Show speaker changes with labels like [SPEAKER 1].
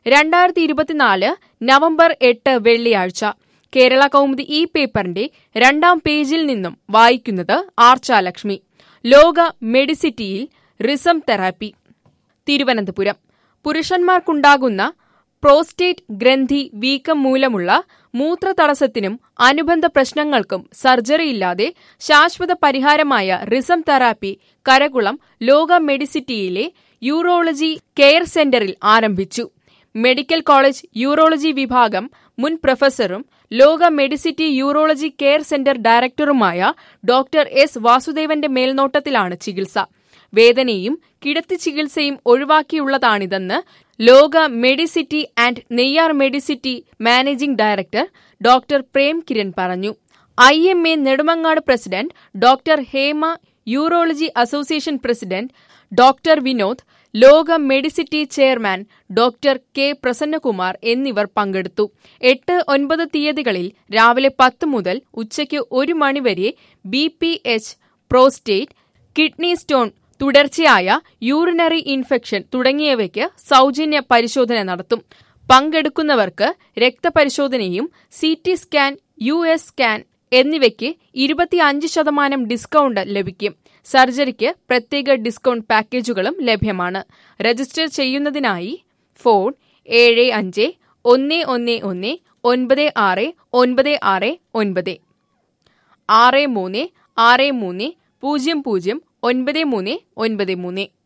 [SPEAKER 1] രണ്ടായിരത്തി ഇരുപത്തിനാല് നവംബർ എട്ട് വെള്ളിയാഴ്ച കേരള കൗമുദി ഈ പേപ്പറിന്റെ രണ്ടാം പേജിൽ നിന്നും വായിക്കുന്നത് ആർച്ചാലക്ഷ്മി ലോക മെഡിസിറ്റിയിൽ റിസം തെറാപ്പി തിരുവനന്തപുരം പുരുഷന്മാർക്കുണ്ടാകുന്ന പ്രോസ്റ്റേറ്റ് ഗ്രന്ഥി വീക്കം മൂലമുള്ള മൂത്രതടസ്സത്തിനും അനുബന്ധ പ്രശ്നങ്ങൾക്കും സർജറിയില്ലാതെ ശാശ്വത പരിഹാരമായ റിസം തെറാപ്പി കരകുളം ലോക മെഡിസിറ്റിയിലെ യൂറോളജി കെയർ സെന്ററിൽ ആരംഭിച്ചു മെഡിക്കൽ കോളേജ് യൂറോളജി വിഭാഗം മുൻ പ്രൊഫസറും Loka Medicity urology care centre ഡയറക്ടറുമായ ഡോക്ടർ എസ് വാസുദേവന്റെ മേൽനോട്ടത്തിലാണ് ചികിത്സ വേദനയും കിടത്തി ചികിത്സയും ഒഴിവാക്കിയുള്ളതാണിതെന്ന് Loka Medicity and Neyyar Medicity managing director doctor Prem Kiran പറഞ്ഞു I M A Nedumangad president doctor Hema urology association president doctor Vinod Loka Medicity chairman doctor K Prasannakumar എന്നിവർ പങ്കെടുത്തു എട്ട് ഒൻപത് തീയതികളിൽ രാവിലെ പത്ത് മുതൽ ഉച്ചയ്ക്ക് ഒരു മണിവരെ B P H prostate kidney stone തുടർച്ചയായ യൂറിനറി ഇൻഫെക്ഷൻ തുടങ്ങിയവയ്ക്ക് സൗജന്യ പരിശോധന നടത്തും പങ്കെടുക്കുന്നവർക്ക് രക്തപരിശോധനയും C T scan U S scan എന്നിവയ്ക്ക് ഇരുപത്തിയഞ്ച് ശതമാനം ഡിസ്കൗണ്ട് ലഭിക്കും സർജറിക്ക് പ്രത്യേക ഡിസ്കൗണ്ട് പാക്കേജുകളും ലഭ്യമാണ് രജിസ്റ്റർ ചെയ്യുന്നതിനായി ഫോൺ ഏഴ് അഞ്ച് ഒന്ന് ഒന്ന് ഒന്ന് ഒൻപത് ആറ് ഒൻപത് ആറ് ഒൻപത് ആറ് മൂന്ന് ആറ് മൂന്ന് പൂജ്യം പൂജ്യം ഒൻപത് മൂന്ന് ഒൻപത് മൂന്ന്